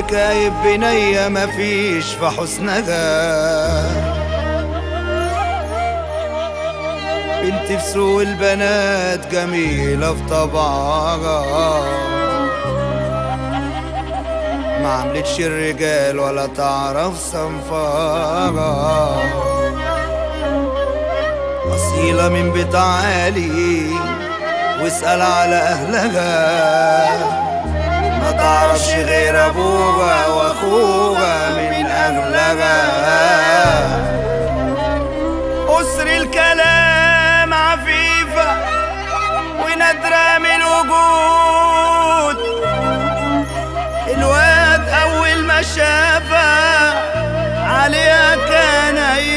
حكاية بنية مفيش في حسنها بنت في سوق البنات جميلة في طبعها ما عملتش الرجال ولا تعرف صنفها أصيلة من بيت عالي واسأل على أهلها ما تعرفش غير أبوها وأخوها من أهلها أسر الكلام عفيفة ونادرة من الوجود الواد أول ما شافها عليها كان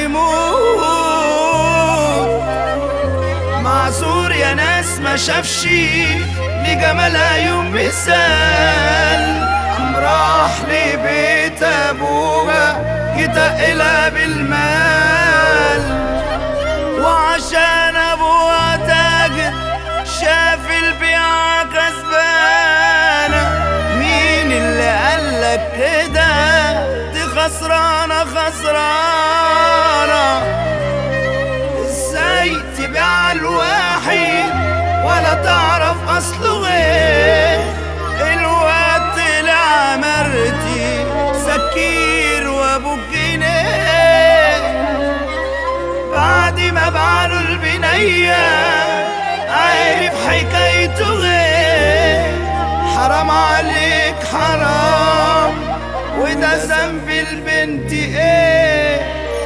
هيموت معذور يا ناس ما شافش لجمالها يوم مثال قام راح لبيت أبوها يتقلها بالمال وعشان ابوها تاجر شاف البيعة كسبانة مين اللي قالك كده دي خسرانة خسرانة ازاي تبيع الواحد ولا تعرف اصله ايه الواد طلع مرتي سكير وابو جنيه بعد ما بعلوا البنية عارف حكايته غير حرام عليك حرام وده ذنب البنت ايه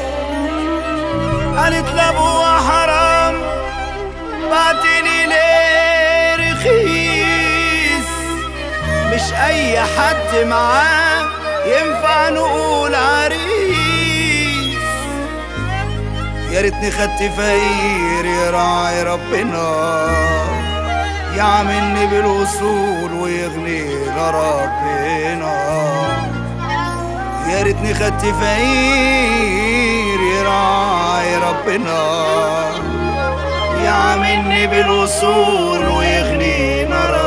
قالت لابوها حرام بعتني ليه رخيص مش اي حد معاه ينفع نقول عريس يا ريتني خدت فقير يراعي ربنا يعملني بالوصول ويغنينا ربنا يا ريتني خدت فقير يراعي ربنا يعملني بالوصول ويغنينا ربنا